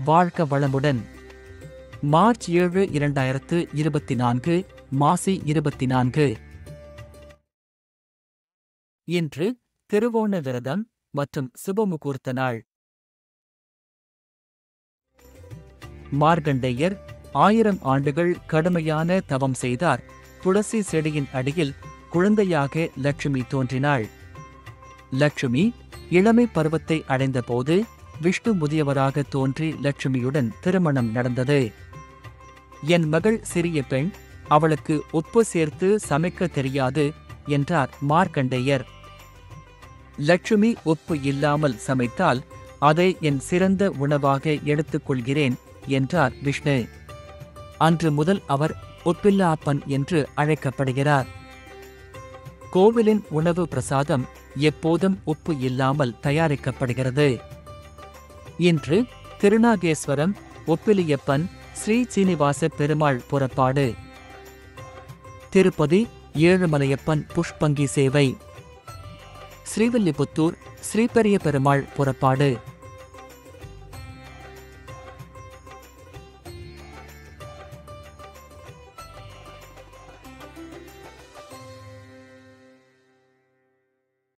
வாழ்க வளமுடன் மார்ச் ஏழு இரண்டாயிரத்து இருபத்தி நான்கு மாசி இருபத்தி நான்கு இன்று திருவோண விரதம் மற்றும் சுபமுகூர்த்த நாள் மார்கண்டேயர் ஆயிரம் ஆண்டுகள் கடுமையான தவம் செய்தார் துளசி செடியின் அடியில் குழந்தையாக லட்சுமி தோன்றினாள் லட்சுமி இளமை பருவத்தை அடைந்தபோது விஷ்ணு முதியவராக தோன்றி லட்சுமியுடன் திருமணம் நடந்தது என் மகள் சிறிய பெண் அவளுக்கு உப்பு சேர்த்து சமைக்க தெரியாது என்றார் மார்க்கண்டேயர் லட்சுமி உப்பு இல்லாமல் சமைத்தால் அதை என் சிறந்த உணவாக எடுத்துக்கொள்கிறேன் என்றார் விஷ்ணு அன்று முதல் அவர் உப்பில்லாப்பன் என்று அழைக்கப்படுகிறார் கோவிலின் உணவு பிரசாதம் எப்போதும் உப்பு இல்லாமல் தயாரிக்கப்படுகிறது இன்று திருநாகேஸ்வரம் ஒப்பிலியப்பன் ஸ்ரீ சீனிவாச பெருமாள் புறப்பாடு திருப்பதி ஏழுமலையப்பன் புஷ்பங்கி சேவை ஸ்ரீவில்லிபுத்தூர் ஸ்ரீபெரிய பெருமாள் புறப்பாடு